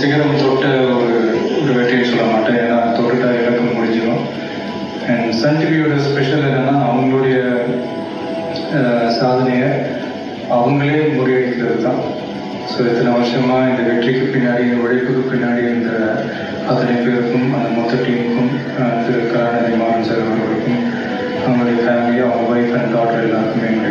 சிகரம் தொட்ட ஒரு ஒரு வெற்றின்னு சொல்ல மாட்டேன் ஏன்னா தொட்டுட்டா இலக்கம் முடிஞ்சிடும் அண்ட் சன் டிவியோட ஸ்பெஷல் என்னன்னா அவங்களுடைய அஹ், சாதனையை அவங்களே முறியடிக்கிறது தான் ஸோ இத்தனை வருஷமா இந்த வெற்றிக்கு பின்னாடி இந்த உழைப்புக்கு பின்னாடி இந்த அத்தனை பேருக்கும் அந்த மொத்த டீமுக்கும் அஹ், திரு கலாநிதி மாறன் சார் அவர்களுக்கும் அவங்களுடைய ஃபேமிலி அவங்க ஒய்ஃப் அண்ட் டாட்டர் எல்லாருக்குமே